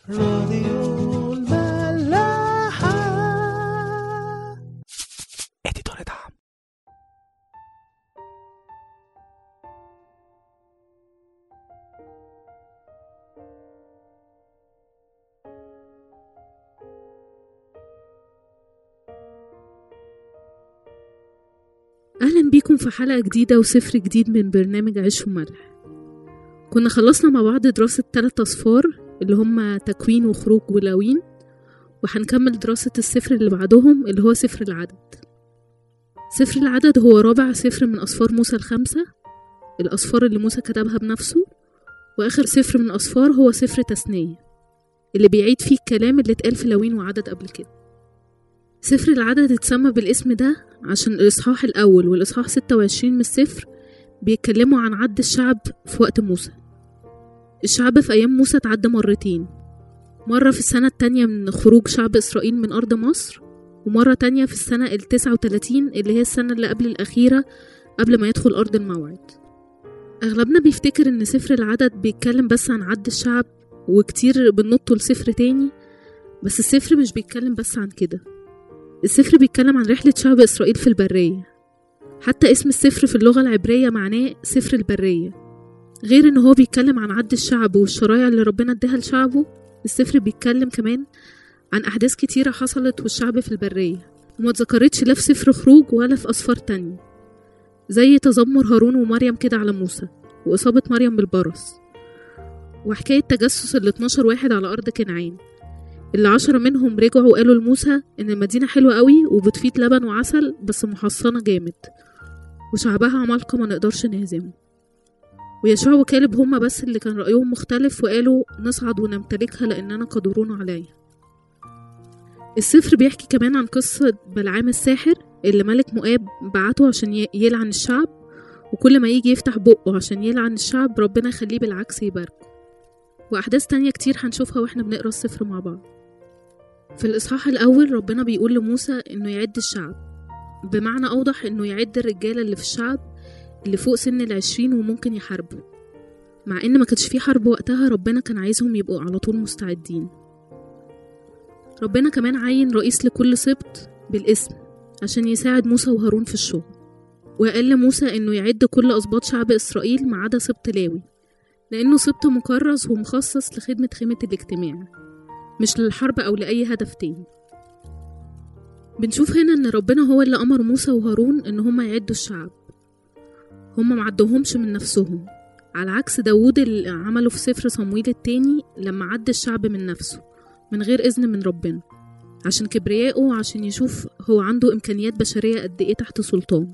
راديو الملاحة اديتور دعم أهلا بيكم في حلقة جديدة وسفر جديد من برنامج عيش وملح كنا خلصنا مع بعض دراسة تلات أصفار اللي هما تكوين وخروج ولاوين وهنكمل دراسة السفر اللي بعدهم اللي هو سفر العدد سفر العدد هو رابع سفر من أصفار موسى الخمسة الأصفار اللي موسى كتبها بنفسه وآخر سفر من أصفار هو سفر تثنية اللي بيعيد فيه الكلام اللي اتقال في لاوين وعدد قبل كده سفر العدد اتسمى بالاسم ده عشان الإصحاح الأول والإصحاح 26 من السفر بيتكلموا عن عد الشعب في وقت موسى الشعب في أيام موسى اتعدى مرتين مرة في السنة التانية من خروج شعب إسرائيل من أرض مصر ومرة تانية في السنة التسعة وتلاتين اللي هي السنة اللي قبل الأخيرة قبل ما يدخل أرض الموعد أغلبنا بيفتكر إن سفر العدد بيتكلم بس عن عد الشعب وكتير بننطه لسفر تاني بس السفر مش بيتكلم بس عن كده السفر بيتكلم عن رحلة شعب إسرائيل في البرية حتى اسم السفر في اللغة العبرية معناه سفر البرية غير إن هو بيتكلم عن عد الشعب والشرايع اللي ربنا اداها لشعبه السفر بيتكلم كمان عن أحداث كتيرة حصلت والشعب في البرية وما اتذكرتش لا في سفر خروج ولا في أسفار تانية زي تذمر هارون ومريم كده على موسى وإصابة مريم بالبرص وحكاية تجسس ال 12 واحد على أرض كنعان اللي عشرة منهم رجعوا وقالوا لموسى إن المدينة حلوة قوي وبتفيض لبن وعسل بس محصنة جامد وشعبها عمالقة ما نقدرش نهزمه ويشوع وكالب هما بس اللي كان رأيهم مختلف وقالوا نصعد ونمتلكها لأننا قادرون عليها السفر بيحكي كمان عن قصة بلعام الساحر اللي ملك مؤاب بعته عشان ي- يلعن الشعب وكل ما يجي يفتح بقه عشان يلعن الشعب ربنا يخليه بالعكس يباركه وأحداث تانية كتير هنشوفها واحنا بنقرا السفر مع بعض في الإصحاح الأول ربنا بيقول لموسى إنه يعد الشعب بمعنى أوضح إنه يعد الرجالة اللي في الشعب اللي فوق سن العشرين وممكن يحاربوا مع إن ما كانش في حرب وقتها ربنا كان عايزهم يبقوا على طول مستعدين ربنا كمان عين رئيس لكل سبط بالاسم عشان يساعد موسى وهارون في الشغل وقال لموسى إنه يعد كل أسباط شعب إسرائيل ما عدا سبط لاوي لأنه سبط مكرس ومخصص لخدمة خيمة الاجتماع مش للحرب أو لأي هدف تاني بنشوف هنا إن ربنا هو اللي أمر موسى وهارون إن هما يعدوا الشعب هما معدوهمش من نفسهم على عكس داوود اللي عمله في سفر صمويل التاني لما عد الشعب من نفسه من غير إذن من ربنا عشان كبريائه وعشان يشوف هو عنده إمكانيات بشرية قد إيه تحت سلطان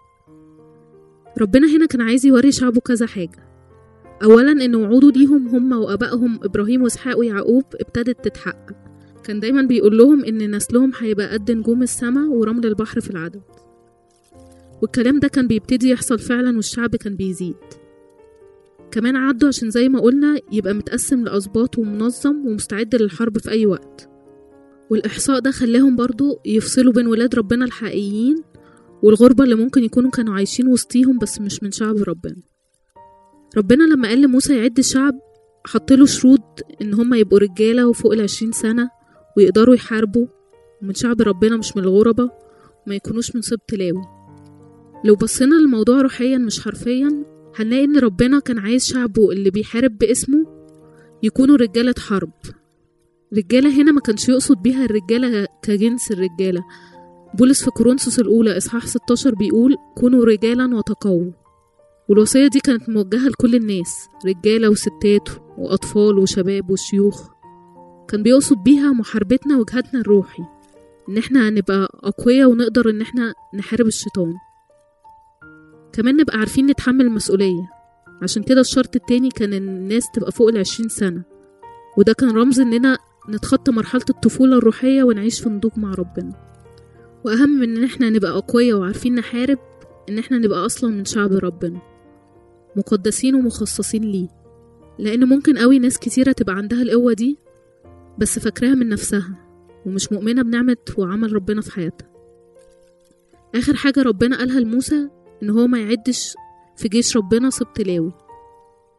ربنا هنا كان عايز يوري شعبه كذا حاجة أولا إن وعوده ليهم هم وآبائهم إبراهيم وإسحاق ويعقوب ابتدت تتحقق كان دايما بيقول لهم إن نسلهم هيبقى قد نجوم السماء ورمل البحر في العدد والكلام ده كان بيبتدي يحصل فعلا والشعب كان بيزيد كمان عدوا عشان زي ما قلنا يبقى متقسم لأسباط ومنظم ومستعد للحرب في أي وقت والإحصاء ده خلاهم برضو يفصلوا بين ولاد ربنا الحقيقيين والغربة اللي ممكن يكونوا كانوا عايشين وسطيهم بس مش من شعب ربنا ربنا لما قال لموسى يعد الشعب حطله شروط ان هما يبقوا رجالة وفوق العشرين سنة ويقدروا يحاربوا ومن شعب ربنا مش من الغربة وما يكونوش من سبط لاوي لو بصينا للموضوع روحيا مش حرفيا هنلاقي ان ربنا كان عايز شعبه اللي بيحارب باسمه يكونوا رجالة حرب رجالة هنا ما كانش يقصد بيها الرجالة كجنس الرجالة بولس في كورنثوس الأولى إصحاح 16 بيقول كونوا رجالا وتقووا والوصية دي كانت موجهة لكل الناس رجالة وستات وأطفال وشباب وشيوخ كان بيقصد بيها محاربتنا وجهتنا الروحي إن احنا نبقى أقوياء ونقدر إن احنا نحارب الشيطان كمان نبقى عارفين نتحمل المسؤولية عشان كده الشرط التاني كان إن الناس تبقى فوق العشرين سنة وده كان رمز إننا نتخطى مرحلة الطفولة الروحية ونعيش في نضوج مع ربنا وأهم من إن احنا نبقى أقوياء وعارفين نحارب إن احنا نبقى أصلا من شعب ربنا مقدسين ومخصصين ليه لأن ممكن قوي ناس كتيرة تبقى عندها القوة دي بس فاكراها من نفسها ومش مؤمنة بنعمة وعمل ربنا في حياتها آخر حاجة ربنا قالها لموسى إن هو ما يعدش في جيش ربنا سبط لاوي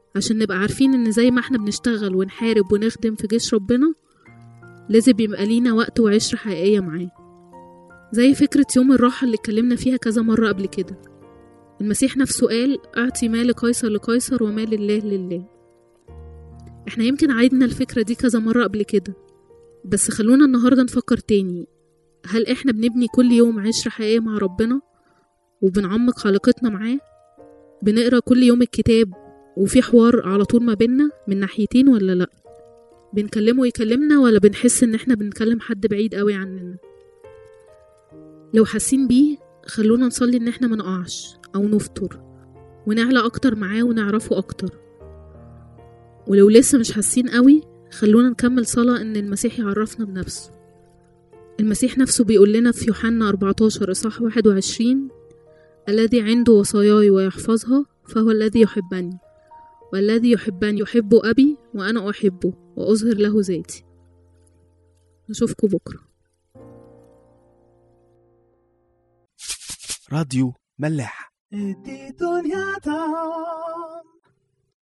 عشان نبقى عارفين ان زي ما احنا بنشتغل ونحارب ونخدم في جيش ربنا لازم يبقى لينا وقت وعشرة حقيقية معاه زي فكرة يوم الراحة اللي اتكلمنا فيها كذا مرة قبل كده المسيح نفسه قال اعطي ما لقيصر لقيصر وما لله لله احنا يمكن عيدنا الفكرة دي كذا مرة قبل كده بس خلونا النهاردة نفكر تاني هل احنا بنبني كل يوم عشرة حقيقية مع ربنا وبنعمق علاقتنا معاه بنقرا كل يوم الكتاب وفي حوار على طول ما بينا من ناحيتين ولا لا بنكلمه يكلمنا ولا بنحس ان احنا بنكلم حد بعيد قوي عننا لو حاسين بيه خلونا نصلي ان احنا منقعش او نفطر ونعلى اكتر معاه ونعرفه اكتر ولو لسه مش حاسين قوي خلونا نكمل صلاة ان المسيح يعرفنا بنفسه المسيح نفسه بيقول لنا في يوحنا 14 إصحاح 21 الذي عنده وصاياي ويحفظها فهو الذي يحبني والذي يحبني يحب أبي وأنا أحبه وأظهر له ذاتي نشوفكم بكرة راديو ملاح دي دنيا تا